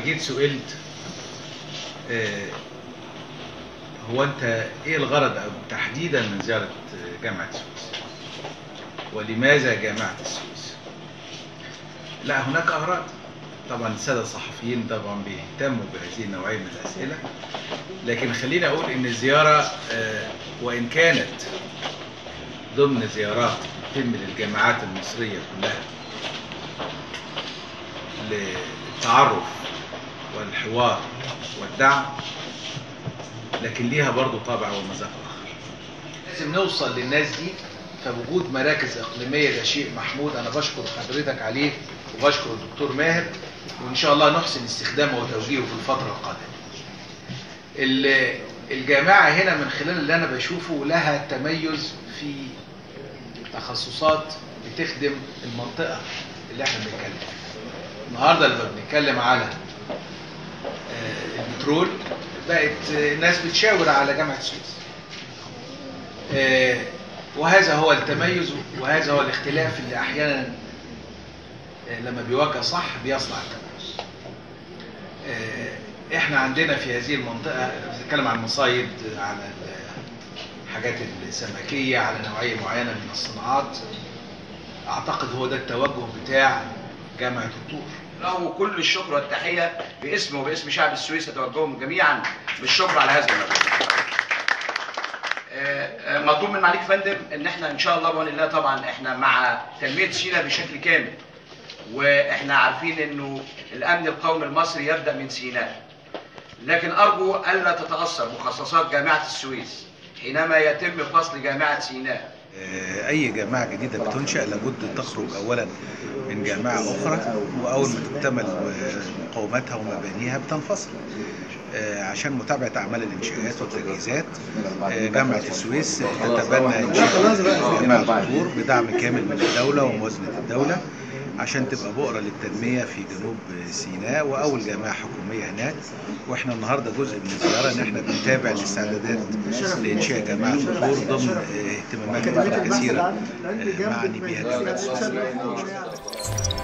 جيت سئلت آه، هو انت ايه الغرض او تحديدا من زياره جامعه السويس ولماذا جامعه السويس لا هناك اغراض طبعا الساده الصحفيين طبعا بيهتموا بهذه النوعيه من الاسئله لكن خليني اقول ان الزياره آه، وان كانت ضمن زيارات تتم للجامعات المصريه كلها للتعرف والحوار والدعم لكن ليها برضو طابع ومذاق اخر لازم نوصل للناس دي فوجود مراكز اقليميه ده شيء محمود انا بشكر حضرتك عليه وبشكر الدكتور ماهر وان شاء الله نحسن استخدامه وتوجيهه في الفتره القادمه ال- الجامعه هنا من خلال اللي انا بشوفه لها تميز في تخصصات بتخدم المنطقه اللي احنا بنتكلم فيها النهارده لما بنتكلم على آه، البترول بقت آه، الناس بتشاور على جامعه السويس آه، وهذا هو التميز وهذا هو الاختلاف اللي احيانا آه، لما بيوجه صح بيصنع التميز آه، احنا عندنا في هذه المنطقه بنتكلم عن مصايد على الحاجات السمكيه على نوعيه معينه من الصناعات اعتقد هو ده التوجه بتاع جامعه الطور له كل الشكر والتحيه باسمه وباسم شعب السويس اتوجههم جميعا بالشكر على هذا المجهود. آه، آه، مطلوب من معاليك يا فندم ان احنا ان شاء الله بعون الله طبعا احنا مع تنميه سيناء بشكل كامل واحنا عارفين انه الامن القومي المصري يبدا من سيناء لكن ارجو الا تتاثر مخصصات جامعه السويس حينما يتم فصل جامعه سيناء آه، أي جامعة جديدة بتنشأ لابد تخرج أولا من جامعة أخرى وأول ما تكتمل آه، مقوماتها ومبانيها بتنفصل آه، عشان متابعة أعمال الإنشاءات والتجهيزات آه، جامعة السويس تتبنى إنشاء جامعة الطور بدعم كامل من الدولة وموازنة الدولة عشان تبقى بؤرة للتنمية في جنوب سيناء وأول جامعة حكومية هناك وإحنا النهاردة جزء من الزيارة إن إحنا بنتابع الاستعدادات لإنشاء جامعة الطور ضمن آه، اهتمامات كثيرة آه، معني بها جامعة السويس